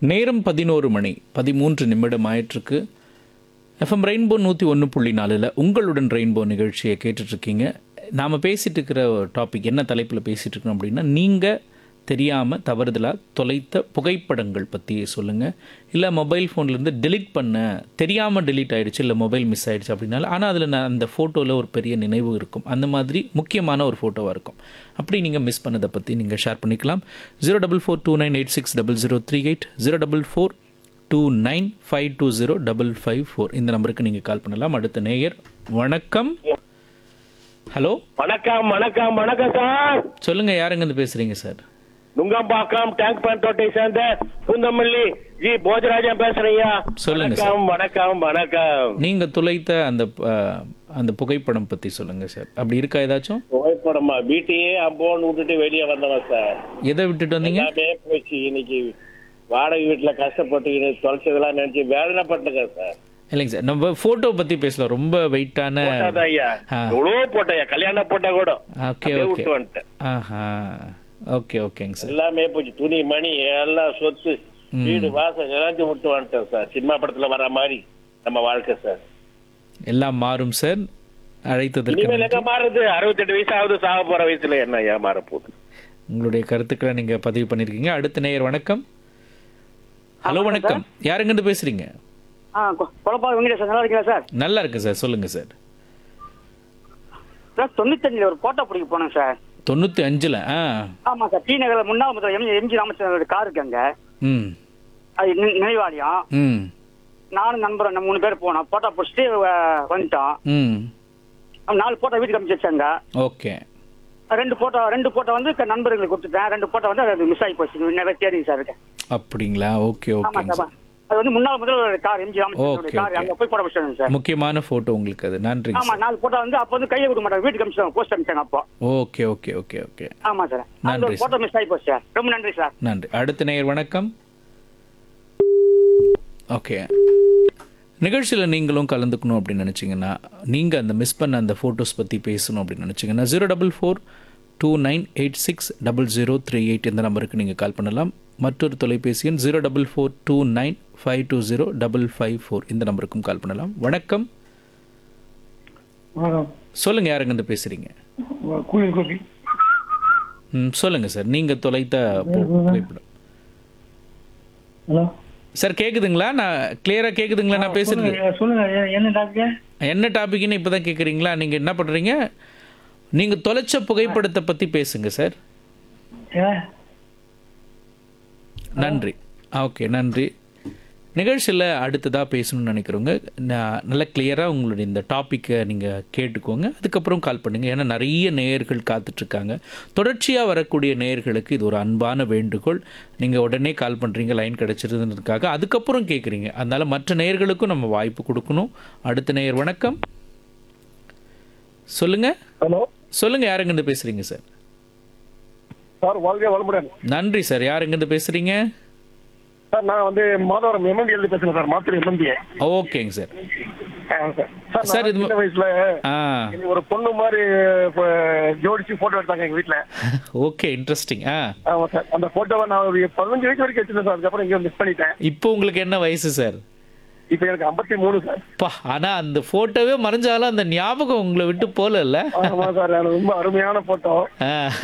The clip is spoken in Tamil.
நேரம் பதினோரு மணி பதிமூன்று நிமிடம் ஆயிட்டிருக்கு எஃப்எம் ரெயின்போ நூற்றி ஒன்று புள்ளி நாலில் உங்களுடன் ரெயின்போ நிகழ்ச்சியை கேட்டுட்ருக்கீங்க நாம் பேசிகிட்டு இருக்கிற டாபிக் என்ன தலைப்பில் பேசிகிட்டு இருக்கோம் அப்படின்னா நீங்கள் தெரியாமல் தவறுதலாக தொலைத்த புகைப்படங்கள் பற்றி சொல்லுங்கள் இல்லை மொபைல் ஃபோன்லேருந்து delete பண்ண தெரியாமல் delete ஆயிடுச்சு இல்லை மொபைல் மிஸ் ஆயிடுச்சு அப்படின்னால ஆனால் அதில் நான் அந்த ஃபோட்டோவில் ஒரு பெரிய நினைவு இருக்கும் அந்த மாதிரி முக்கியமான ஒரு ஃபோட்டோவாக இருக்கும் அப்படி நீங்கள் மிஸ் பண்ணதை பற்றி நீங்கள் ஷேர் பண்ணிக்கலாம் zero double four two nine eight six double zero three eight zero double four two nine five two zero double five four இந்த நம்பருக்கு நீங்கள் கால் பண்ணலாம் அடுத்த நேயர் வணக்கம் ஹலோ வணக்கம் வணக்கம் வணக்கம் சார் சொல்லுங்கள் யாருங்கேருந்து பேசுகிறீங்க சார் நுங்கம்பாக்கம் டேங்க் பேண்டோட்டை சேர்ந்த பூந்தமல்லி ஜி போஜராஜன் பேசுறீங்க சொல்லுங்க சார். வணக்கம் வணக்கம் வணக்கம் நீங்கள் துளைத்த அந்த அஹ், அந்த புகைப்படம் பற்றி சொல்லுங்கள் சார் அப்படி இருக்கா ஏதாச்சும் புகைப்படமா வீட்டையே அம்போன்னு விட்டுட்டு வெளியே வந்தவன் சார் எதை விட்டுட்டு வந்தீங்க எல்லாமே போச்சு இன்னைக்கு வாடகை வீட்டுல கஷ்டப்பட்டு தொலைச்சதெல்லாம் நினைச்சு வேதனைப்பட்டுங்க சார் இல்லைங்க சார் நம்ம ஃபோட்டோ பற்றி பேசலாம் ரொம்ப வெயிட்டான போட்டாதான் ஐயா ஆ. எவ்வளோ போட்டேன் கல்யாணம் போட்டா கூட ஓகே அப்படியே ஓகே விட்டு வந்துட்டேன் ஆஹா ஓகே ஓகேங்க சார் எல்லாமே போச்சு துணி மணி எல்லாம் சொத்து வீடு வாசல் எல்லாத்தையும் விட்டு வந்துட்டேன் சார் சினிமா படத்துல வர மாதிரி நம்ம வாழ்க்கை சார் எல்லாம் மாறும் சார் அழைத்ததற்கு இனிமேல் எங்க மாறுது அறுபத்தெட்டு வயசு ஆகுது சாக போற வயசுல என்ன ஏன் மாற போகுது உங்களுடைய கருத்துக்களை நீங்கள் பதிவு பண்ணியிருக்கீங்க அடுத்த நேயர் வணக்கம் ஹலோ வணக்கம் யாருங்கிட்டு பேசுகிறீங்க ஆ குழப்பா வெங்கடேஷ் நல்லா இருக்கீங்களா சார் நல்லா இருக்கு சார் சொல்லுங்கள் சார் சார் தொண்ணூத்தஞ்சுல ஒரு போட்டோ பிடிக்க போனேன் சார் தொண்ணூற்றி அஞ்சில் ஆ ஆமா சார் டி நகர்ல முன்னாள் முதல்வர் எம் எம்ஜி ராமச்சந்திரோட கார் இருக்கு அங்க ம் அது நி- நினைவாலயம் ம் நானும் நண்பரும் நம்ம மூணு பேர் போனோம் போட்டோ பிடிச்சிட்டு அஹ், வந்துட்டோம் ம் அவன் நாலு போட்டோ வீட்டுக்கு அமைச்சு வச்சாங்க ஓகே ரெண்டு போட்டோ ரெண்டு போட்டோ வந்து க- நண்பர்களுக்கு கொடுத்துட்டேன் ரெண்டு போட்டோ வந்து அது மிஸ் ஆகி போச்சு நிறைய தேடிங்க சார் இருக்கு அப்படிங்களா ஓகே ஆமா ஓகேங்க சார் சார் அது வந்து முன்னாள் முதல்வர் கார் எம்ஜி ராமச்சந்திரோட Okay, கார் okay. அங்க போய் போட்டோ பிடிச்சாங்க சார் முக்கியமான ஃபோட்டோ உங்களுக்கு அது நன்றிங்க ஆமா சார் நாலு போட்டோ வந்து அப்போ வந்து கையை கொடுக்க மாட்டாங்க வீட்டுக்கு அமைச்சாங்க போஸ்ட் அமைச்சாங்க அப்போ ஓகே ஓகே ஓகே ஓகே ஆமா சார் அந்த நன்றி ஒரு போட்டோ மிஸ் ஆகி போச்சு சார் ரொம்ப நன்றி சார் நன்றி அடுத்த நேயர் வணக்கம் ஓகே நிகழ்ச்சியில் நீங்களும் கலந்துக்கணும் அப்படின்னு நினச்சிங்கன்னா நீங்கள் அந்த மிஸ் பண்ண அந்த ஃபோட்டோஸ் பற்றி பேசணும் அப்படின்னு நினச்சிங்கன்னா zero double four two nine eight six double zero three eight இந்த நம்பருக்கு நீங்கள் கால் பண்ணலாம் மற்றொரு தொலைபேசி எண் zero double four two nine five two zero double five four இந்த நம்பருக்கும் கால் பண்ணலாம் வணக்கம் வணக்கம் சொல்லுங்கள் யாருங்க பேசுகிறீங்க கூலிங் கோபி ம் சொல்லுங்கள் சார் நீங்கள் தொலைத்த பு- புகைப்படம் ஹலோ சார் கேக்குதுங்களா நான் கிளியரா கேக்குதுங்களா நான் பேசுறது சொல்லுங்க சொல்லுங்க எ- என்ன டாக்டர் என்ன டாபிக்னு இப்பதான் கேக்குறீங்களா நீங்க என்ன பண்றீங்க நீங்க தொலைச்ச புகைப்படத்தை பத்தி பேசுங்க சார் ஏ நன்றி ஓகே நன்றி நிகழ்ச்சியில் அடுத்ததாக பேசணும்னு நினைக்கிறவங்க நான் நல்ல கிளியராக உங்களுடைய இந்த டாப்பிக்கை நீங்கள் கேட்டுக்கோங்க அதுக்கப்புறம் கால் பண்ணுங்கள் ஏன்னா நிறைய நேயர்கள் காத்துட்ருக்காங்க தொடர்ச்சியாக வரக்கூடிய நேயர்களுக்கு இது ஒரு அன்பான வேண்டுகோள் நீங்கள் உடனே கால் பண்ணுறீங்க லைன் கிடச்சிருந்ததுக்காக அதுக்கப்புறம் கேட்குறீங்க அதனால் மற்ற நேயர்களுக்கும் நம்ம வாய்ப்பு கொடுக்கணும் அடுத்த நேயர் வணக்கம் சொல்லுங்கள் ஹலோ சொல்லுங்கள் யாருங்கிருந்து பேசுகிறீங்க சார் சார் வாழ்க வளமுடன் நன்றி சார் யாருங்கிருந்து பேசுகிறீங்க சார் நான் வந்து மாதவரம் எம்எம்பி எழுதி பேசுறேன் சார் மாத்திரை எம்எம்பி ஓகேங்க சார் சார் சார், சார் இது- சின்ன வயசுல ஆ எனக்கு ஒரு பொண்ணு மாதிரி இப்ப ஜோடிச்சு போட்டோ எடுத்தாங்க எங்க வீட்டுல ஓகே இன்ட்ரெஸ்டிங் ஆ ஆமா சார் அந்த போட்டோவை நான் ஒரு பதினஞ்சு வயசு வரைக்கும் வச்சிருந்தேன் சார் அதுக்கப்புறம் இங்க மிஸ் பண்ணிட்டேன் இப்போ உங்களுக்கு என்ன வயசு சார் இப்ப எனக்கு ஐம்பத்தி மூணு சார் பா ஆனா அந்த போட்டோவே மறைஞ்சாலும் அந்த ஞாபகம் உங்களை விட்டு போகல ஆமா சார் அது ரொம்ப அருமையான போட்டோ ஆ